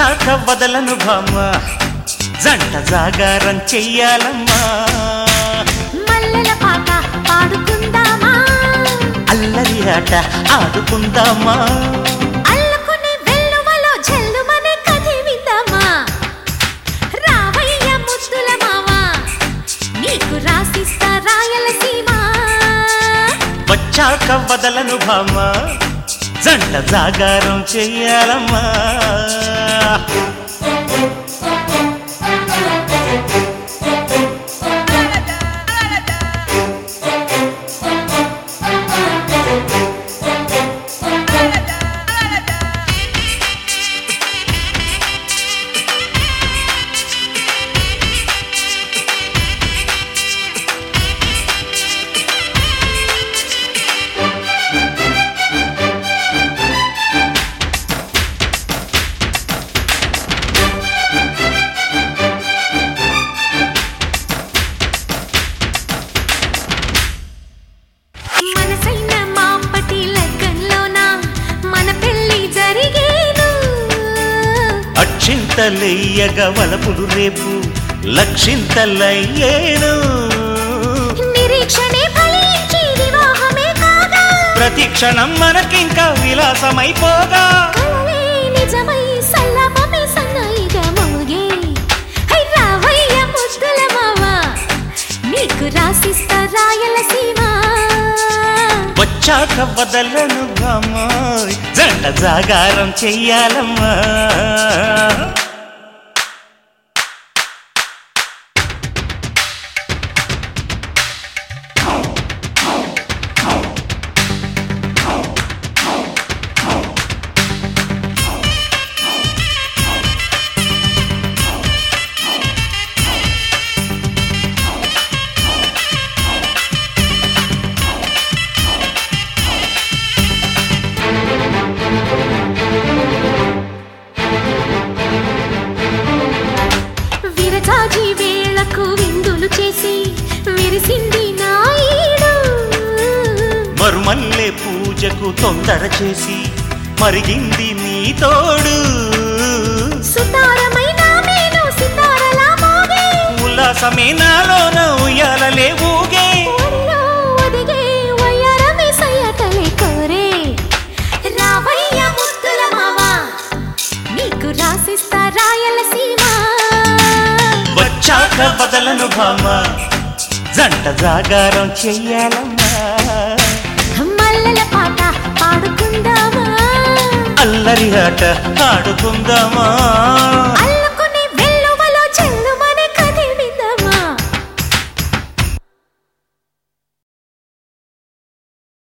వచ్చాక వదలను భామ జంట జాగారం చెయ్యాలమ్మా మల్లెల పాట పాడుకుందామా అల్లరి ఆట ఆడుకుందామా అల్లుకునే వెల్లువలో జల్లుమనే కదివిద్దామా రావయ్య ముద్దుల మావా నీకు రాసిస్తా రాయలసీమ వచ్చాక వదలను భామ జంట జాగారం చెయ్యాలమ్మా మనసైన మాపటి లగ్గంలోన మన పెళ్లి జరిగేను అక్షింతలెయ్యగ వలపులు రేపు లక్షింతలయ్యేను నిరీక్షణే ఫలించి వివాహమే కాగా ప్రతి క్షణం మనకింకా విలాసమైపోగా కలలే నిజమై సల్లమమే సన్నాయిగా మోగే హై రావయ్య ముద్దుల మావా నీకు రాసిస్తా రాయలసీమ వచ్చాక వదలను భామాయ్ జంట జాగారం చెయ్యాలమ్మా విరజాజి వేళకు విందులు చేసి విరిసింది నాయుడు మరుమల్లె పూజకు తొందర చేసి మరిగింది నీ తోడు సుతారమైన మేను సితారలా మోగే ఉల్లాసమే నాలోన ఉయ్యాలలే ఊగే ఒడిలో ఒదిగే వయ్యారమే సయ్యటలే కోరే రావయ్య ముద్దుల మావా నీకు రాసిస్తా రాయలసీమ వచ్చాక వదలను భామ జంట జాగారం చెయ్యాలమ్మా మల్లెల పాట పాడుకుందామా అల్లరి ఆట ఆడుకుందామా అల్ల